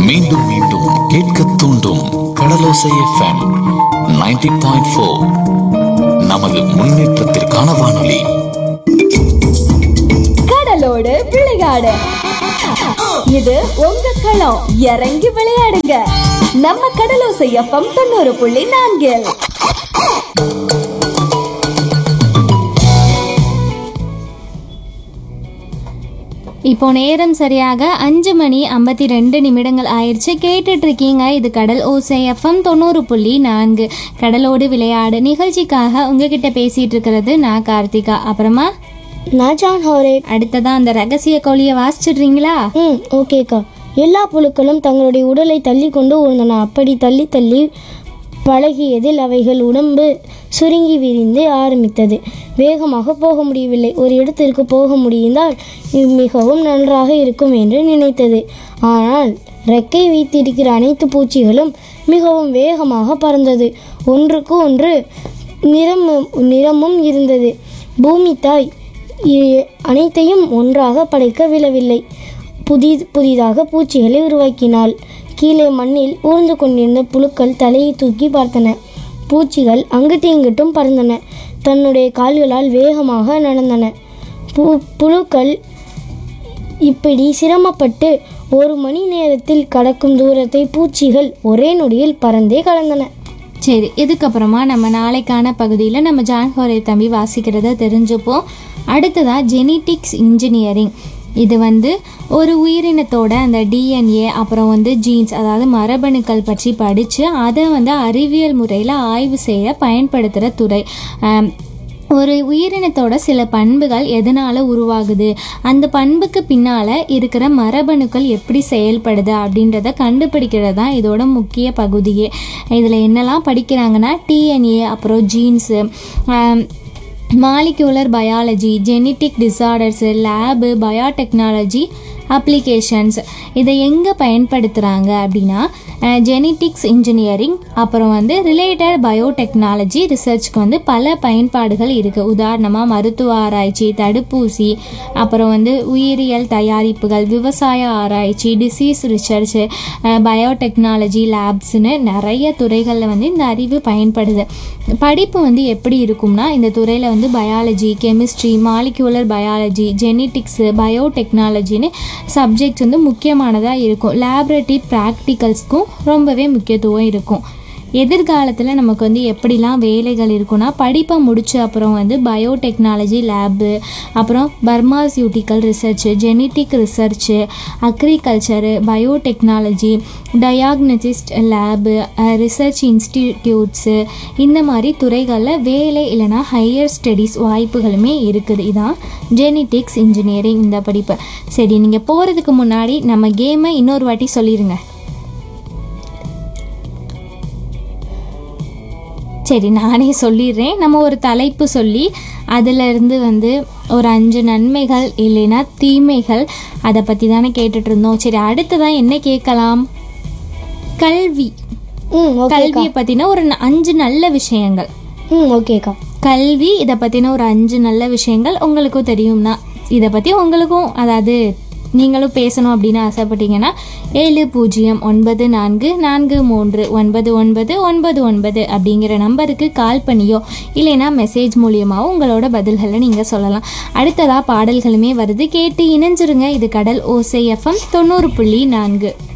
மீண்டும் மீண்டும் கேட்க தூண்டும் கடலோசை எஃப்எம் 90.4 பாயிண்ட் ஃபோர் நமது முன்னேற்றத்திற்கான வானொலி கடலோடு விளையாடு இது உங்க களம் இறங்கி விளையாடுங்க நம்ம கடலோசை எஃப்எம் தொண்ணூறு புள்ளி நான்கில் இப்போ நேரம் சரியாக அஞ்சு மணி ஐம்பத்தி ரெண்டு நிமிடங்கள் ஆயிடுச்சு கேட்டுட்டு இருக்கீங்க இது கடல் ஓசை எஃப்எம் தொண்ணூறு புள்ளி நான்கு கடலோடு விளையாடு நிகழ்ச்சிக்காக உங்ககிட்ட பேசிட்டு இருக்கிறது நான் கார்த்திகா அப்புறமா நான் ஜான் ஹாரேட் அடுத்ததா அந்த ரகசிய கோழியை வாசிச்சிடுறீங்களா ம் ஓகேக்கா எல்லா புழுக்களும் தங்களுடைய உடலை தள்ளி கொண்டு உழுந்தன அப்படி தள்ளி தள்ளி பழகியதில் அவைகள் உடம்பு சுருங்கி விரிந்து ஆரம்பித்தது வேகமாக போக முடியவில்லை ஒரு இடத்திற்கு போக முடிந்தால் இது மிகவும் நன்றாக இருக்கும் என்று நினைத்தது ஆனால் ரெக்கை வைத்திருக்கிற அனைத்து பூச்சிகளும் மிகவும் வேகமாக பறந்தது ஒன்றுக்கு ஒன்று நிறமும் நிறமும் இருந்தது பூமி தாய் இ- அனைத்தையும் ஒன்றாக படைக்க விழவில்லை புதி புதிதாக பூச்சிகளை உருவாக்கினாள் கீழே மண்ணில் ஊர்ந்து கொண்டிருந்த புழுக்கள் தலையை தூக்கி பார்த்தன பூச்சிகள் அங்கிட்டு இங்கிட்டும் பறந்தன தன்னுடைய கால்களால் வேகமாக நடந்தன பு புழுக்கள் இப்படி சிரமப்பட்டு ஒரு மணி நேரத்தில் கடக்கும் தூரத்தை பூச்சிகள் ஒரே நொடியில் பறந்தே கடந்தன சரி இதுக்கப்புறமா நம்ம நாளைக்கான பகுதியில் நம்ம ஜான் ஹோரே தம்பி வாசிக்கிறத தெரிஞ்சுப்போம் அடுத்ததா ஜெனட்டிக்ஸ் இன்ஜினியரிங் இது வந்து ஒரு உயிரினத்தோட அந்த டிஎன்ஏ அப்புறம் வந்து ஜீன்ஸ் அதாவது மரபணுக்கள் பற்றி படித்து அதை வந்து அறிவியல் முறையில் ஆய்வு செய்ய பயன்படுத்துகிற துறை ஆம், ஒரு உயிரினத்தோட சில பண்புகள் எதனால் உருவாகுது அந்த பண்புக்கு பின்னால் இருக்கிற மரபணுக்கள் எப்படி செயல்படுது அப்படின்றத கண்டுபிடிக்கிறது தான் இதோட முக்கிய பகுதியே இதில் என்னெல்லாம் படிக்கிறாங்கன்னா டிஎன்ஏ அப்புறம் genes molecular biology genetic disorders lab biotechnology applications இதை எங்கே பயன்படுத்துகிறாங்க அப்படின்னா ஜெனட்டிக்ஸ் இன்ஜினியரிங் அப்புறம் வந்து ரிலேட்டட் பயோடெக்னாலஜி ரிசர்ச்க்கு வந்து பல பயன்பாடுகள் இருக்குது உதாரணமாக மருத்துவ ஆராய்ச்சி தடுப்பூசி அப்புறம் வந்து உயிரியல் தயாரிப்புகள் விவசாய ஆராய்ச்சி டிசீஸ் ரிசர்ச் பயோடெக்னாலஜி லேப்ஸ்னு நிறைய துறைகளில் வந்து இந்த அறிவு பயன்படுது படிப்பு வந்து எப்படி இருக்கும்னா இந்த துறையில் வந்து biology chemistry molecular biology genetics பயோடெக்னாலஜின்னு சப்ஜெக்ட்ஸ் வந்து முக்கியமானதாக இருக்கும் லேபரேட்டரி ப்ராக்டிகல்ஸ்க்கும் ரொம்பவே முக்கியத்துவம் இருக்கும் எதிர்காலத்தில் நமக்கு வந்து எப்படிலாம் வேலைகள் இருக்குன்னா படிப்பை முடிச்ச அப்புறம் வந்து பயோடெக்னாலஜி லேபு அப்புறம் pharmaceutical research genetic research agriculture biotechnology diagnostic lab research institutes இந்த மாதிரி துறைகளில் வேலை இல்லைன்னா ஹையர் ஸ்டடீஸ் வாய்ப்புகளுமே இருக்குது இதான் ஜெனட்டிக்ஸ் இன்ஜினியரிங் இந்த படிப்பு சரி நீங்கள் போகிறதுக்கு முன்னாடி நம்ம கேமை இன்னொரு வாட்டி சொல்லிடுங்க சரி நானே சொல்லிடுறேன் நம்ம ஒரு தலைப்பு சொல்லி அதிலிருந்து வந்து ஒரு அஞ்சு நன்மைகள் இல்லைன்னா தீமைகள் அதை பற்றி தானே கேட்டுட்டு இருந்தோம் சரி அடுத்ததான் என்ன கேட்கலாம் கல்வி ம் ஓகேக்கா கல்வியை பற்றின ஒரு ந- அஞ்சு நல்ல விஷயங்கள் ம் ஓகேக்கா கல்வி இதை பற்றின ஒரு அஞ்சு நல்ல விஷயங்கள் உங்களுக்கும் தெரியும்னா இதை பற்றி உங்களுக்கும் அதாவது நீங்களும் பேசணும் அப்படின்னு ஆசைப்பட்டீங்கன்னா ஏழு பூஜ்ஜியம் ஒன்பது நான்கு நான்கு மூன்று ஒன்பது ஒன்பது ஒன்பது ஒன்பது அப்படிங்கிற நம்பருக்கு கால் பண்ணியோ இல்லைன்னா மெசேஜ் மூலியமாவோ உங்களோட பதில்களை நீங்கள் சொல்லலாம் அடுத்ததாக பாடல்களுமே வருது கேட்டு இணைஞ்சிருங்க இது கடல் ஓசை எஃப்எம் தொண்ணூறு புள்ளி நான்கு